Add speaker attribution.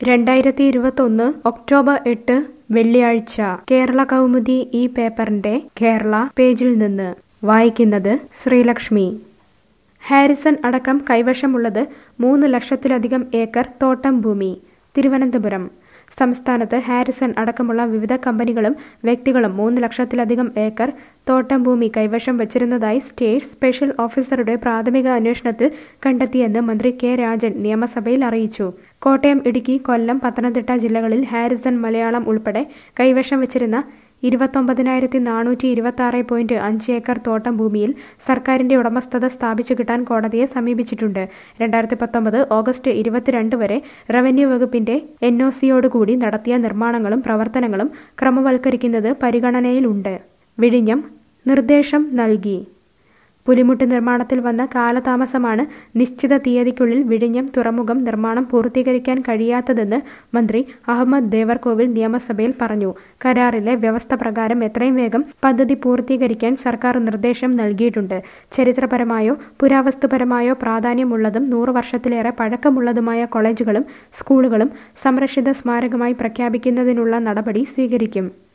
Speaker 1: രണ്ടായിരത്തി ഇരുപത്തൊന്ന് ഒക്ടോബർ എട്ട് വെള്ളിയാഴ്ച കേരള കൗമുദി ഈ പേപ്പറിന്റെ കേരള പേജിൽ നിന്ന് വായിക്കുന്നത് ശ്രീലക്ഷ്മി ഹാരിസൺ അടക്കം കൈവശമുള്ളത് മൂന്ന് ലക്ഷത്തിലധികം ഏക്കർ തോട്ടം ഭൂമി തിരുവനന്തപുരം സംസ്ഥാനത്ത് ഹാരിസൺ അടക്കമുള്ള വിവിധ കമ്പനികളും വ്യക്തികളും മൂന്ന് ലക്ഷത്തിലധികം ഏക്കർ തോട്ടം ഭൂമി കൈവശം വച്ചിരുന്നതായി സ്റ്റേറ്റ് സ്പെഷ്യൽ ഓഫീസറുടെ പ്രാഥമിക അന്വേഷണത്തിൽ കണ്ടെത്തിയെന്ന് മന്ത്രി കെ രാജൻ നിയമസഭയിൽ അറിയിച്ചു കോട്ടയം ഇടുക്കി കൊല്ലം പത്തനംതിട്ട ജില്ലകളിൽ ഹാരിസൺ മലയാളം ഉൾപ്പെടെ കൈവശം വച്ചിരുന്ന ഇരുപത്തൊമ്പതിനായിരത്തി നാനൂറ്റി ഇരുപത്തി ആറ് പോയിന്റ് അഞ്ച് ഏക്കർ തോട്ടം ഭൂമിയിൽ സർക്കാരിന്റെ ഉടമസ്ഥത സ്ഥാപിച്ചു കിട്ടാൻ കോടതിയെ സമീപിച്ചിട്ടുണ്ട് രണ്ടായിരത്തി പത്തൊമ്പത് ഓഗസ്റ്റ് ഇരുപത്തിരണ്ട് വരെ റവന്യൂ വകുപ്പിന്റെ എൻ ഒ സിയോടുകൂടി നടത്തിയ നിർമ്മാണങ്ങളും പ്രവർത്തനങ്ങളും ക്രമവൽക്കരിക്കുന്നത് പരിഗണനയിലുണ്ട് വിഴിഞ്ഞം നിർദ്ദേശം നൽകി പുലിമുട്ട് നിർമ്മാണത്തിൽ വന്ന കാലതാമസമാണ് നിശ്ചിത തീയതിക്കുള്ളിൽ വിഴിഞ്ഞം തുറമുഖം നിർമ്മാണം പൂർത്തീകരിക്കാൻ കഴിയാത്തതെന്ന് മന്ത്രി അഹമ്മദ് ദേവർകോവിൽ നിയമസഭയിൽ പറഞ്ഞു കരാറിലെ വ്യവസ്ഥ പ്രകാരം എത്രയും വേഗം പദ്ധതി പൂർത്തീകരിക്കാൻ സർക്കാർ നിർദ്ദേശം നൽകിയിട്ടുണ്ട് ചരിത്രപരമായോ പുരാവസ്തുപരമായോ പ്രാധാന്യമുള്ളതും നൂറ് വർഷത്തിലേറെ പഴക്കമുള്ളതുമായ കോളേജുകളും സ്കൂളുകളും സംരക്ഷിത സ്മാരകമായി പ്രഖ്യാപിക്കുന്നതിനുള്ള നടപടി സ്വീകരിക്കും